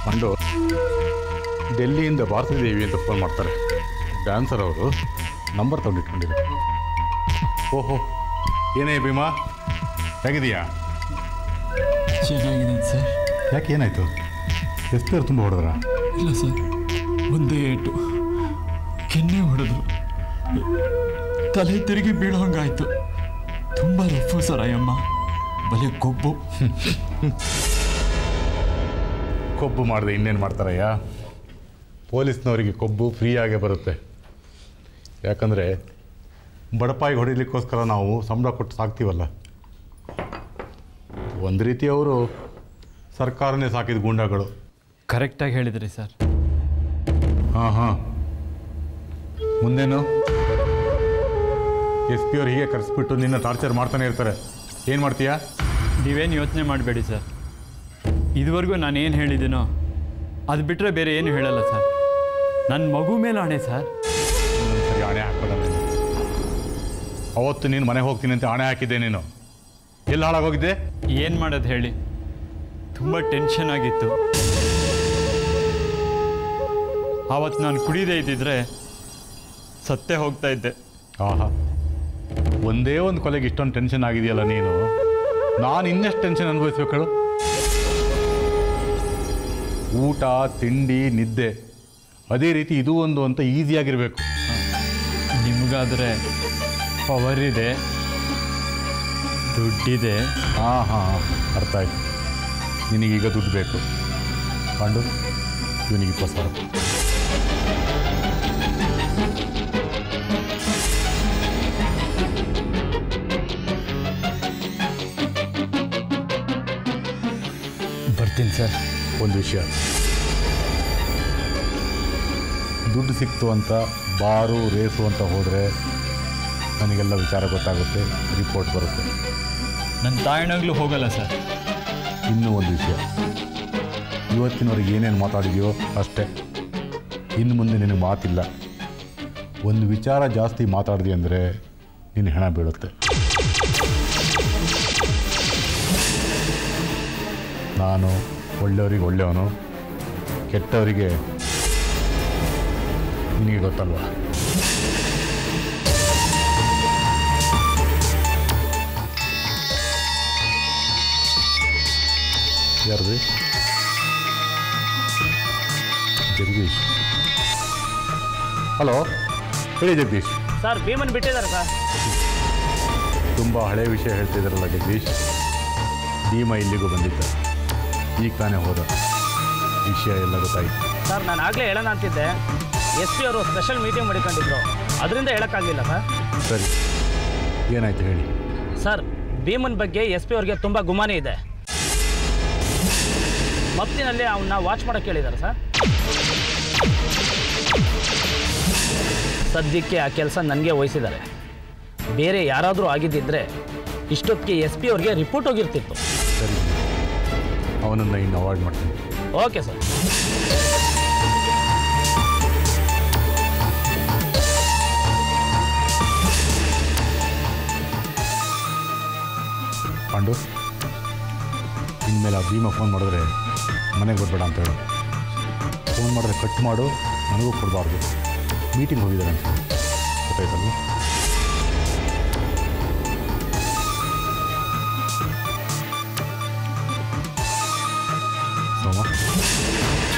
ಮಂಡು ಡೆಲ್ಲಿಯಿಂದ ಭಾರತೀ ದೇವಿ ಅಂತ ಫೋನ್ ಮಾಡ್ತಾರೆ ಡ್ಯಾನ್ಸರ್ ಅವರು ನಂಬರ್ ತೊಗೊಂಡಿಟ್ಕೊಂಡಿದ್ದಾರೆ ಓಹೋ ಏನೇ ಭೀಮಾ ಹೇಗಿದೆಯಾ ಚೆನ್ನಾಗಿದೆ ಸರ್ ಯಾಕೆ ಏನಾಯಿತು ಎಸ್ ಪಿ ಅವ್ರು ತುಂಬ ಹೊಡೆದ್ರ ಇಲ್ಲ ಸರ್ ಒಂದೇ ಏಟು ಕೆನ್ನೆ ಹೊಡೆದ್ರು ತಲೆ ತಿರುಗಿ ಬೀಳೋ ಹಂಗಾಯ್ತು ತುಂಬ ರಫು ಸರ್ ಅಯ್ಯಮ್ಮ ಬಲೆ ಕೊಬ್ಬು ಕೊಬ್ಬು ಮಾಡಿದೆ ಇನ್ನೇನು ಮಾಡ್ತಾರಯ್ಯ ಪೊಲೀಸ್ನವರಿಗೆ ಕೊಬ್ಬು ಫ್ರೀಯಾಗೇ ಬರುತ್ತೆ ಯಾಕಂದರೆ ಬಡಪಾಯಿಗೆ ಹೊಡಿಲಿಕ್ಕೋಸ್ಕರ ನಾವು ಸಂಬಳ ಕೊಟ್ಟು ಸಾಕ್ತೀವಲ್ಲ ಒಂದು ರೀತಿ ಅವರು ಸರ್ಕಾರನೇ ಸಾಕಿದ ಗೂಂಡಾಗಳು ಕರೆಕ್ಟಾಗಿ ಹೇಳಿದ್ರಿ ಸರ್ ಹಾಂ ಹಾಂ ಮುಂದೇನು ಎಸ್ ಪಿ ಅವ್ರು ಹೀಗೆ ಕರೆಸ್ಬಿಟ್ಟು ನಿನ್ನ ಟಾರ್ಚರ್ ಮಾಡ್ತಾನೆ ಇರ್ತಾರೆ ಏನು ಮಾಡ್ತೀಯಾ ನೀವೇನು ಯೋಚನೆ ಮಾಡಬೇಡಿ ಸರ್ ಇದುವರೆಗೂ ನಾನು ಏನು ಹೇಳಿದ್ದೀನೋ ಅದು ಬಿಟ್ಟರೆ ಬೇರೆ ಏನು ಹೇಳಲ್ಲ ಸರ್ ನನ್ನ ಮಗು ಮೇಲೆ ಆಣೆ ಸರ್ ಸರಿ ಹಣೆ ಹಾಕೋಣ ಅವತ್ತು ನೀನು ಮನೆಗೆ ಹೋಗ್ತೀನಿ ಅಂತ ಹಣೆ ಹಾಕಿದ್ದೆ ನೀನು ಎಲ್ಲಿ ಹಾಳಾಗೋಗಿದ್ದೆ ಏನು ಮಾಡೋದು ಹೇಳಿ ತುಂಬ ಟೆನ್ಷನ್ ಆಗಿತ್ತು ಆವತ್ತು ನಾನು ಕುಡಿದೇ ಇದ್ದಿದ್ರೆ ಸತ್ತೇ ಹೋಗ್ತಾ ಇದ್ದೆ ಆಹಾ ಒಂದೇ ಒಂದು ಕೊಲೆಗೆ ಇಷ್ಟೊಂದು ಟೆನ್ಷನ್ ಆಗಿದೆಯಲ್ಲ ನೀನು ನಾನು ಇನ್ನೆಷ್ಟು ಟೆನ್ಷನ್ ಅನುಭವಿಸ್ಬೇಕು ಹೇಳು ಊಟ ತಿಂಡಿ ನಿದ್ದೆ ಅದೇ ರೀತಿ ಇದು ಒಂದು ಅಂತ ಈಸಿಯಾಗಿರಬೇಕು ನಿಮಗಾದರೆ ಪವರ್ ಇದೆ ದುಡ್ಡಿದೆ ಹಾಂ ಹಾಂ ಅರ್ಥ ಆಯ್ತು ನಿನಗೀಗ ದುಡ್ಡು ಬೇಕು ಪಾಂಡು ಇವನಿಗೆ ಇಪ್ಪತ್ತು ಸಾವಿರ ಬರ್ತೀನಿ ಸರ್ ಒಂದು ವಿಷಯ ದುಡ್ಡು ಸಿಕ್ತು ಅಂತ ಬಾರು ರೇಸು ಅಂತ ಹೋದರೆ ನನಗೆಲ್ಲ ವಿಚಾರ ಗೊತ್ತಾಗುತ್ತೆ ರಿಪೋರ್ಟ್ ಬರುತ್ತೆ ನನ್ನ ತಾಯಣಗ್ಲೂ ಹೋಗಲ್ಲ ಸರ್ ಇನ್ನೂ ಒಂದು ವಿಷಯ ಇವತ್ತಿನವ್ರಿಗೆ ಏನೇನು ಮಾತಾಡಿದೆಯೋ ಅಷ್ಟೇ ಇನ್ನು ಮುಂದೆ ನಿನಗೆ ಮಾತಿಲ್ಲ ಒಂದು ವಿಚಾರ ಜಾಸ್ತಿ ಮಾತಾಡಿದೆ ಅಂದರೆ ನಿನ್ನ ಹೆಣ ಬೀಳುತ್ತೆ ನಾನು ಒಳ್ಳೆಯವರಿಗೆ ಒಳ್ಳೆಯವನು ಕೆಟ್ಟವರಿಗೆ ನಿನಗೆ ಗೊತ್ತಲ್ವಾ ಯಾರ್ದು ಜಗದೀಶ್ ಹಲೋ ಹೇಳಿ ಜಗದೀಶ್ ಸರ್ ಭೀಮನ್ ಬಿಟ್ಟಿದ್ದಾರೆ ಸರ್ ತುಂಬ ಹಳೆಯ ವಿಷಯ ಹೇಳ್ತಿದ್ದಾರಲ್ಲ ಜಗದೀಶ್ ಭೀಮ ಇಲ್ಲಿಗೂ ಬಂದಿದ್ದ ಈಗ ತಾನೇ ಹೋದ ವಿಷಯ ಎಲ್ಲ ಗೊತ್ತಾಯಿತು ಸರ್ ನಾನು ಆಗಲೇ ಹೇಳೋಣ ಅಂತಿದ್ದೆ ಎಸ್ ಪಿ ಅವರು ಸ್ಪೆಷಲ್ ಮೀಟಿಂಗ್ ಮಾಡಿಕೊಂಡಿದ್ರು ಅದರಿಂದ ಹೇಳೋಕ್ಕಾಗಲಿಲ್ಲ ಸರ್ ಸರಿ ಏನಾಯ್ತು ಹೇಳಿ ಸರ್ ಭೀಮನ್ ಬಗ್ಗೆ ಎಸ್ ಪಿ ಅವ್ರಿಗೆ ತುಂಬ ಗುಮಾನಿ ಇದೆ ಮಪ್ತಿನಲ್ಲಿ ಅವನ್ನ ವಾಚ್ ಮಾಡೋಕ್ಕೆ ಹೇಳಿದ್ದಾರೆ ಸರ್ ಸದ್ಯಕ್ಕೆ ಆ ಕೆಲಸ ನನಗೆ ವಹಿಸಿದ್ದಾರೆ ಬೇರೆ ಯಾರಾದರೂ ಆಗಿದ್ದಿದ್ರೆ ಇಷ್ಟೊತ್ತಿಗೆ ಎಸ್ ಪಿ ಅವ್ರಿಗೆ ರಿಪೋರ್ಟ್ ಹೋಗಿರ್ತಿತ್ತು ಸರಿ ಅವನನ್ನು ಇನ್ನು ಅವಾಯ್ಡ್ ಮಾಡ್ತೀನಿ ಓಕೆ ಸರ್ ಪಾಂಡು ಇನ್ಮೇಲೆ ಆ ಭೀಮ ಫೋನ್ ಮಾಡಿದ್ರೆ ಮನೆಗೆ ಬರಬೇಡ ಅಂತ ಹೇಳು ಫೋನ್ ಮಾಡಿದ್ರೆ ಕಟ್ ಮಾಡು ನನಗೂ ಕೊಡಬಾರ್ದು ಮೀಟಿಂಗ್ ಹೋಗಿದ್ದಾರೆ ಅಂತ ಹೇಳು. ಗೊತ್ತಾಯ್ತಲ್ವ ಸೋಮ